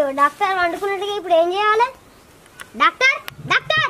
doctor వండుకున్నట్టుగా ఇప్పుడు ఏం చేయాలి డాక్టర్ డాక్టర్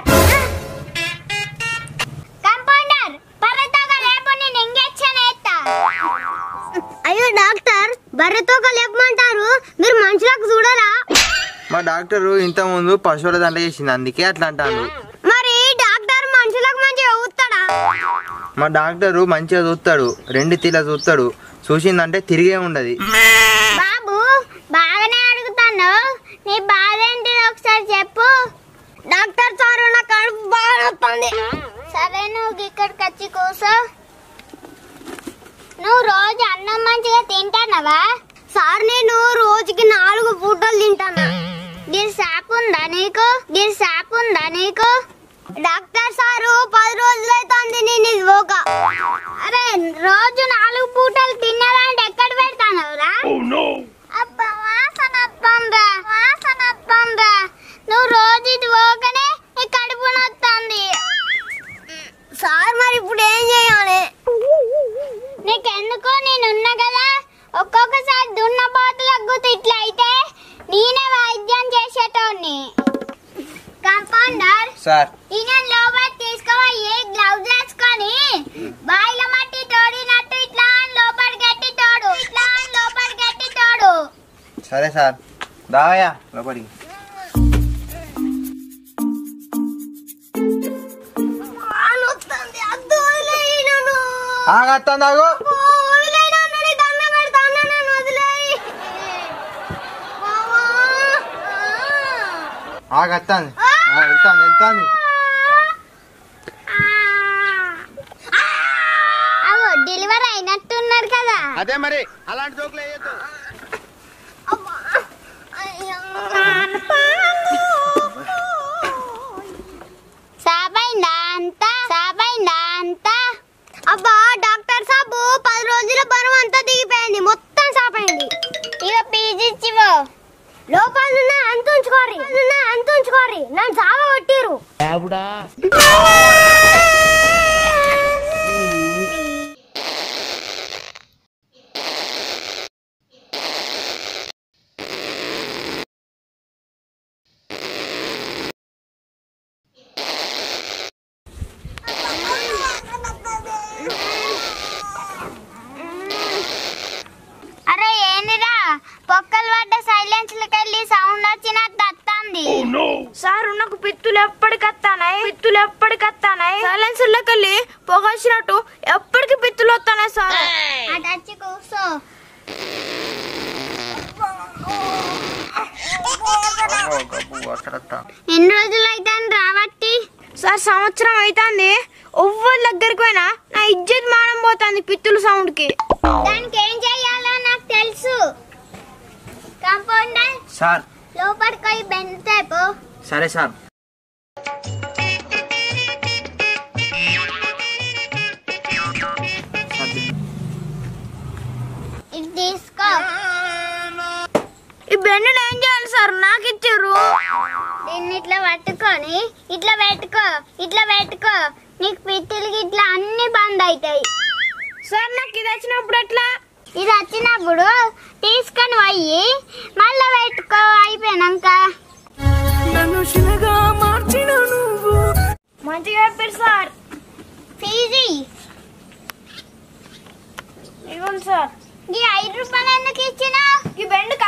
కంపౌండర్ బర్రెతోక లేపు నేను ఇంజెక్షన్ వేస్తా అయ్యో డాక్టర్ బర్రెతోక లేపమంటారు మీరు మనుషులకు చూడరా మా డాక్టరు ఇంత ముందు పశువుల దండ చేసింది అందుకే అట్లా అంటాను మరి డాక్టర్ మనుషులకు మంచిగా ఊస్తాడా మా డాక్టరు మంచిగా చూస్తాడు రెండు తీల చూస్తాడు చూసిందంటే తిరిగే ఉండదు బాబు బాగానే అడుగుతాను నీ బాధ ఏంటి ఒకసారి చెప్పు డాక్టర్ సార్ నా కడుపు బాగా నొప్పండి సరే నువ్వు ఇక్కడికి వచ్చి కూసో నువ్వు రోజు అన్నం మంచిగా తింటానవా సార్ నేను రోజుకి నాలుగు పూటలు తింటాను గిరి సాప్ ఉందా నీకు గిరి సాప్ ఉందా నీకు డాక్టర్ సారు పది రోజులు అవుతుంది నేను ఇది పోక అరే రోజు నాలుగు పూటలు తిన్నారంటే ఎక్కడ పెడతానవురా అబ్బా వాసన వస్తుందా వాసన వస్తుందా నువ్వు రోజు ఇది పోకనే నీ కడుపు నొస్తుంది సార్ మరి ఇప్పుడు ఏం చేయాలి నీకెందుకో నేనున్నా కదా ఒక్కొక్కసారి దున్నపోతులకు గుర్తు ఇట్లా అయితే నేనే వైద్యం చేసేటోని కంపౌండర్ సార్ ఈయన లోపల తీసుకోవాలి గ్లౌజ్ వేసుకొని బాయిల మట్టి తోడినట్టు ఇట్లా అని లోపల గట్టి తోడు ఇట్లా అని లోపల గట్టి తోడు సరే సార్ దావయ్యా లోపలికి ఆగత్తాను ఆగు ఆగత్తాను వెళ్తాను వెళ్తాను అవో డెలివరీ అయినట్టున్నారు కదా అదే మరి అలాంటి జోకులు వేయద్దు సాబైందా అంతా సాబైందా అంతా అబ్బా డాక్టర్ సాబు పది రోజుల బరువు అంతా దిగిపోయింది మొత్తం సాపైంది ఇక పీజీ ఇచ్చివో లోపల ఉన్న అంత ఉంచుకోరి ఉన్న అంత ఉంచుకోరి నన్ను సాగ కొట్టిరు అరే ఏందిరా పొక్కలు పడ్డ సైలెన్స్ వెళ్ళి సౌండ్ వచ్చినట్టు వస్తుంది సార్ నాకు పిత్తులు ఎప్పటికి వస్తానాయి పిత్తులు ఎప్పటికి వస్తానాయి సైలెన్సర్లోకి వెళ్ళి పొగ వచ్చినట్టు ఎప్పటికి పిత్తులు వస్తానాయి సార్ అది వచ్చి కూర్చో ఎన్ని రోజులు అయితే రాబట్టి సార్ సంవత్సరం అవుతుంది ఎవ్వరి దగ్గరికి పోయినా నా ఇజ్జత్ మానం పోతుంది పిత్తుల సౌండ్ కి దానికి ఏం చెయ్యాలో నాకు తెలుసు కాంపౌండర్ సార్ లోపలికి పోయి బెండ్ సరే సార్ ఇది తీసుకో ఈ బెండ్ ఏం చేయాలి సార్ నాకు ఇచ్చారు దీన్ని ఇట్లా పట్టుకొని ఇట్లా పెట్టుకో ఇట్లా పెట్టుకో నీకు పిత్తులకి ఇట్లా అన్ని బంద్ అవుతాయి సార్ నాకు ఇది వచ్చినప్పుడు ఎట్లా ఇది వచ్చినప్పుడు తీసుకొని పోయి మళ్ళీ పెట్టుకో అయిపోయినాక మంచిగా చెప్పారు సార్ ఫీజీ ఇవ్వండి సార్ ఈ ఐదు రూపాయలు ఎందుకు ఇచ్చినా ఈ బెండ్